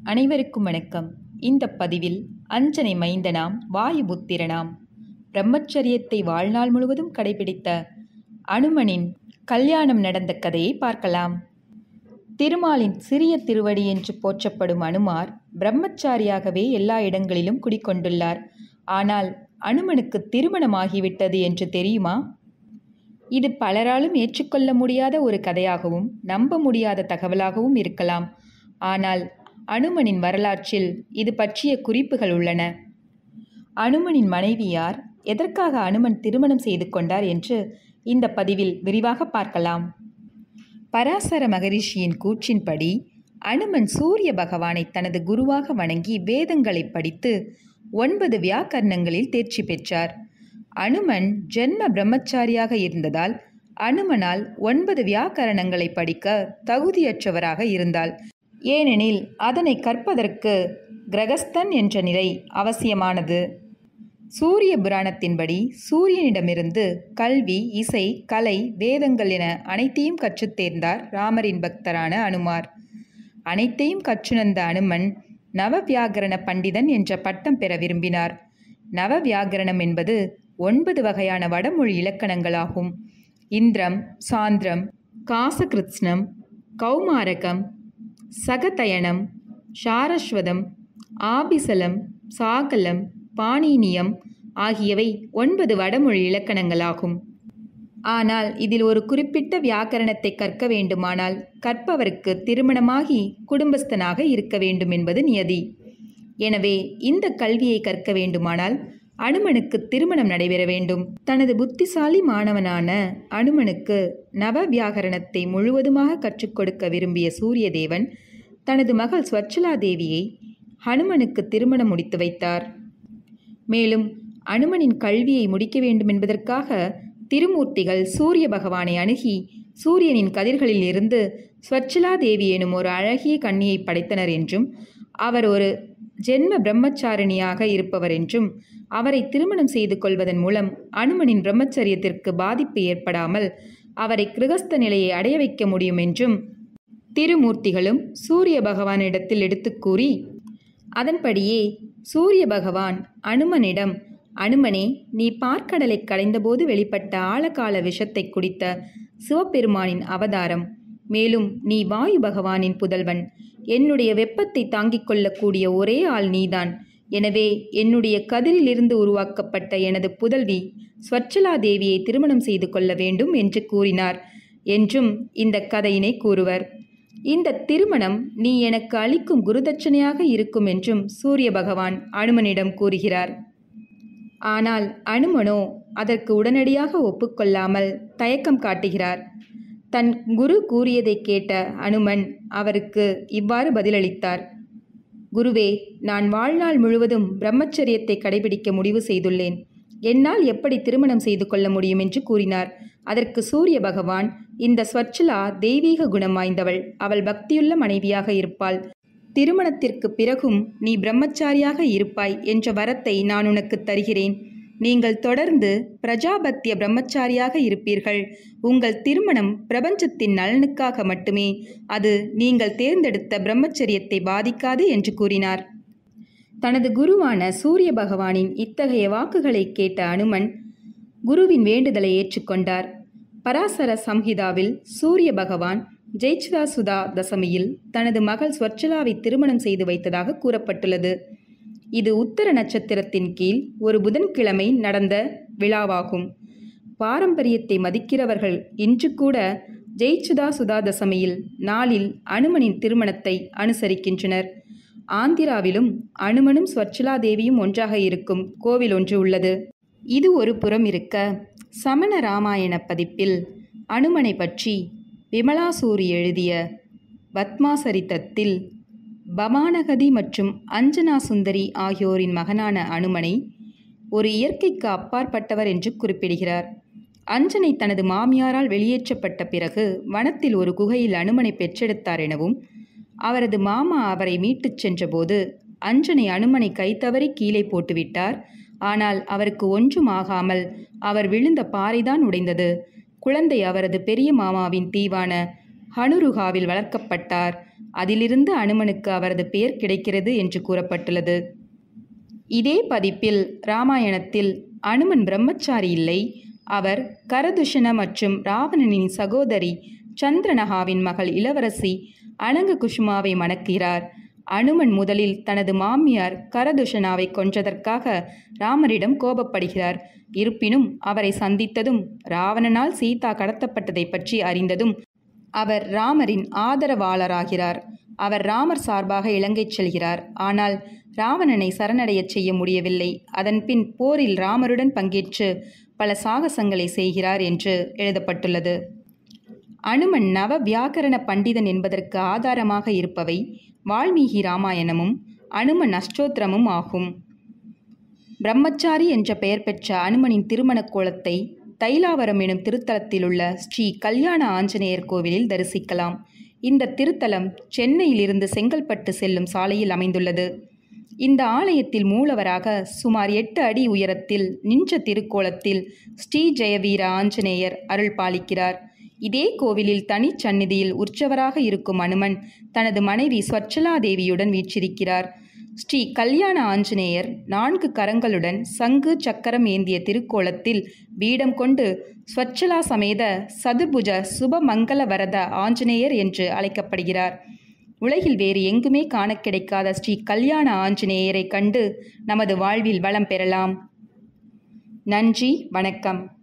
அனைவருக்கும் வணக்கம் இந்த பதிவில் அஞ்சனை மைந்தனாம் வாயுபுத்திரனாம் பிரம்மச்சரியத்தை வாழ்நாள் முழுவதும் கடைபிடித்த அனுமனின் கல்யாணம் நடந்த கதையை பார்க்கலாம் திருமாலின் சிறிய திருவடி என்று போற்றப்படும் அனுமார் பிரம்மச்சாரியாகவே எல்லா இடங்களிலும் குடிக்கொண்டுள்ளார் ஆனால் அனுமனுக்கு திருமணமாகிவிட்டது என்று தெரியுமா இது பலராலும் ஏற்றுக்கொள்ள முடியாத ஒரு கதையாகவும் நம்ப முடியாத தகவலாகவும் இருக்கலாம் ஆனால் அனுமனின் வரலாற்றில் இது பற்றிய குறிப்புகள் உள்ளன அனுமனின் மனைவி யார் எதற்காக அனுமன் திருமணம் செய்து கொண்டார் என்று இந்த பதிவில் விரிவாக பார்க்கலாம் பராசர மகரிஷியின் கூற்றின்படி அனுமன் சூரிய பகவானை தனது குருவாக வணங்கி வேதங்களை படித்து ஒன்பது வியாக்கரணங்களில் தேர்ச்சி பெற்றார் அனுமன் ஜென்ம பிரம்மச்சாரியாக இருந்ததால் அனுமனால் ஒன்பது வியாக்கரணங்களை படிக்க தகுதியற்றவராக இருந்தால் ஏனெனில் அதனை கற்பதற்கு கிரகஸ்தன் என்ற நிலை அவசியமானது சூரிய புராணத்தின்படி சூரியனிடமிருந்து கல்வி இசை கலை வேதங்கள் என அனைத்தையும் கற்றுத் தேர்ந்தார் ராமரின் பக்தரான அனுமார் அனைத்தையும் கற்றுணர்ந்த அனுமன் நவவியாகரண பண்டிதன் என்ற பட்டம் பெற விரும்பினார் நவவியாகரணம் என்பது ஒன்பது வகையான வடமொழி இலக்கணங்களாகும் இந்திரம் சாந்திரம் காசகிருத்ஸ்னம் கௌமாரகம் சகதயனம் சாரஸ்வதம் ஆபிசலம் சாகலம் பாணினியம் ஆகியவை ஒன்பது வடமொழி இலக்கணங்களாகும் ஆனால் இதில் ஒரு குறிப்பிட்ட வியாக்கரணத்தை கற்க வேண்டுமானால் கற்பவருக்கு திருமணமாகி குடும்பஸ்தனாக இருக்க வேண்டும் என்பது நியதி எனவே இந்த கல்வியை கற்க வேண்டுமானால் அனுமனுக்கு திருமணம் நடைபெற வேண்டும் தனது புத்திசாலி மாணவனான அனுமனுக்கு நவ வியாகரணத்தை முழுவதுமாக கற்றுக் கொடுக்க விரும்பிய சூரியதேவன் தனது மகள் ஸ்வச்சலா தேவியை ஹனுமனுக்கு திருமணம் முடித்து வைத்தார் மேலும் அனுமனின் கல்வியை முடிக்க வேண்டும் என்பதற்காக திருமூர்த்திகள் சூரிய பகவானை அணுகி சூரியனின் கதிர்களில் இருந்து ஸ்வச்சலா தேவி எனும் ஒரு அழகிய கன்னியை படைத்தனர் என்றும் அவர் ஒரு ஜென்ம பிரம்மச்சாரிணியாக இருப்பவர் என்றும் அவரை திருமணம் செய்து கொள்வதன் மூலம் அனுமனின் பிரம்மச்சரியத்திற்கு பாதிப்பு ஏற்படாமல் அவரை கிருகஸ்த நிலையை அடைய வைக்க முடியும் என்றும் திருமூர்த்திகளும் சூரிய பகவானிடத்தில் எடுத்து கூறி அதன்படியே சூரிய பகவான் அனுமனிடம் அனுமனே நீ பார்க்கடலை கடைந்தபோது வெளிப்பட்ட ஆழகால விஷத்தை குடித்த சிவபெருமானின் அவதாரம் மேலும் நீ வாயு பகவானின் புதல்வன் என்னுடைய வெப்பத்தை தாங்கிக் கொள்ளக்கூடிய ஒரே ஆள் நீதான் எனவே என்னுடைய கதிரிலிருந்து உருவாக்கப்பட்ட எனது புதல்வி ஸ்வச்சலா தேவியை திருமணம் செய்து கொள்ள வேண்டும் என்று கூறினார் என்றும் இந்த கதையினை கூறுவர் இந்த திருமணம் நீ எனக்கு அளிக்கும் குருதட்சணையாக இருக்கும் என்றும் சூரிய பகவான் அனுமனிடம் கூறுகிறார் ஆனால் அனுமனோ அதற்கு உடனடியாக ஒப்புக்கொள்ளாமல் தயக்கம் காட்டுகிறார் தன் குரு கூறியதை கேட்ட அனுமன் அவருக்கு இவ்வாறு பதிலளித்தார் குருவே நான் வாழ்நாள் முழுவதும் பிரம்மச்சரியத்தை கடைபிடிக்க முடிவு செய்துள்ளேன் என்னால் எப்படி திருமணம் செய்து கொள்ள முடியும் என்று கூறினார் அதற்கு சூரிய பகவான் இந்த ஸ்வச்சலா தெய்வீக குணம் வாய்ந்தவள் அவள் பக்தியுள்ள மனைவியாக இருப்பாள் திருமணத்திற்கு பிறகும் நீ பிரம்மச்சாரியாக இருப்பாய் என்ற வரத்தை நான் உனக்கு தருகிறேன் நீங்கள் தொடர்ந்து பிரஜாபத்திய பிரம்மச்சாரியாக இருப்பீர்கள் உங்கள் திருமணம் பிரபஞ்சத்தின் நலனுக்காக மட்டுமே அது நீங்கள் தேர்ந்தெடுத்த பிரம்மச்சரியத்தை பாதிக்காது என்று கூறினார் தனது குருவான சூரிய பகவானின் இத்தகைய வாக்குகளை கேட்ட அனுமன் குருவின் வேண்டுதலை ஏற்றுக்கொண்டார் பராசர சம்ஹிதாவில் சூரிய பகவான் ஜெய்ச்சிதா சுதா தசமியில் தனது மகள் ஸ்வர்ச்சலாவை திருமணம் செய்து வைத்ததாக கூறப்பட்டுள்ளது இது உத்தர நட்சத்திரத்தின் கீழ் ஒரு புதன்கிழமை நடந்த விழாவாகும் பாரம்பரியத்தை மதிக்கிறவர்கள் இன்று கூட ஜெய்ச்சுதா சுதா தசமியில் நாளில் அனுமனின் திருமணத்தை அனுசரிக்கின்றனர் ஆந்திராவிலும் அனுமனும் ஸ்வர்ச்சலா தேவியும் ஒன்றாக இருக்கும் கோவில் ஒன்று உள்ளது இது ஒரு புறம் இருக்க சமண ராமாயண பதிப்பில் அனுமனை பற்றி விமலாசூரி எழுதிய பத்மாசரித்தத்தில் பமானகதி மற்றும் அஞ்சனா சுந்தரி ஆகியோரின் மகனான அனுமனை ஒரு இயற்கைக்கு அப்பாற்பட்டவர் என்று குறிப்பிடுகிறார் அஞ்சனை தனது மாமியாரால் வெளியேற்றப்பட்ட பிறகு வனத்தில் ஒரு குகையில் அனுமனை பெற்றெடுத்தார் எனவும் அவரது மாமா அவரை மீட்டுச் சென்றபோது அஞ்சனை அனுமனை கைத்தவறி கீழே போட்டுவிட்டார் ஆனால் அவருக்கு ஒன்றும் ஆகாமல் அவர் விழுந்த பாறைதான் உடைந்தது குழந்தை அவரது பெரிய மாமாவின் தீவான ஹனுருகாவில் வளர்க்கப்பட்டார் அதிலிருந்து அனுமனுக்கு அவரது பெயர் கிடைக்கிறது என்று கூறப்பட்டுள்ளது இதே பதிப்பில் ராமாயணத்தில் அனுமன் பிரம்மச்சாரி இல்லை அவர் கரதுஷண மற்றும் ராவணனின் சகோதரி சந்திரனகாவின் மகள் இளவரசி அனங்க குஷ்மாவை மணக்கிறார் அனுமன் முதலில் தனது மாமியார் கரதுஷனாவை கொன்றதற்காக ராமரிடம் கோபப்படுகிறார் இருப்பினும் அவரை சந்தித்ததும் ராவணனால் சீதா கடத்தப்பட்டதை பற்றி அறிந்ததும் அவர் ராமரின் ஆதரவாளராகிறார் அவர் ராமர் சார்பாக இலங்கை செல்கிறார் ஆனால் ராவணனை சரணடையச் செய்ய முடியவில்லை அதன்பின் போரில் ராமருடன் பங்கேற்று பல சாகசங்களை செய்கிறார் என்று எழுதப்பட்டுள்ளது அனுமன் நவ வியாக்கரண பண்டிதன் என்பதற்கு ஆதாரமாக இருப்பவை வால்மீகி ராமாயணமும் அனுமன் அஷ்டோத்திரமும் ஆகும் பிரம்மச்சாரி என்ற பெயர் பெற்ற அனுமனின் திருமணக் கோலத்தை தைலாவரம் எனும் திருத்தலத்திலுள்ள ஸ்ரீ கல்யாண ஆஞ்சநேயர் கோவிலில் தரிசிக்கலாம் இந்த திருத்தலம் சென்னையிலிருந்து செங்கல்பட்டு செல்லும் சாலையில் அமைந்துள்ளது இந்த ஆலயத்தில் மூலவராக சுமார் எட்டு அடி உயரத்தில் நின்ற திருக்கோலத்தில் ஸ்ரீ ஜெயவீர ஆஞ்சநேயர் அருள் பாலிக்கிறார் இதே கோவிலில் தனிச்சந்நிதியில் உற்சவராக இருக்கும் அனுமன் தனது மனைவி ஸ்வச்சலா தேவியுடன் வீற்றிருக்கிறார் ஸ்ரீ கல்யாண ஆஞ்சநேயர் நான்கு கரங்களுடன் சங்கு சக்கரம் ஏந்திய திருக்கோலத்தில் பீடம் கொண்டு ஸ்வச்சலா சமேத சதுபுஜ சுபமங்கல வரத ஆஞ்சநேயர் என்று அழைக்கப்படுகிறார் உலகில் வேறு எங்குமே காண கிடைக்காத ஸ்ரீ கல்யாண ஆஞ்சநேயரை கண்டு நமது வாழ்வில் வளம் பெறலாம் நன்றி வணக்கம்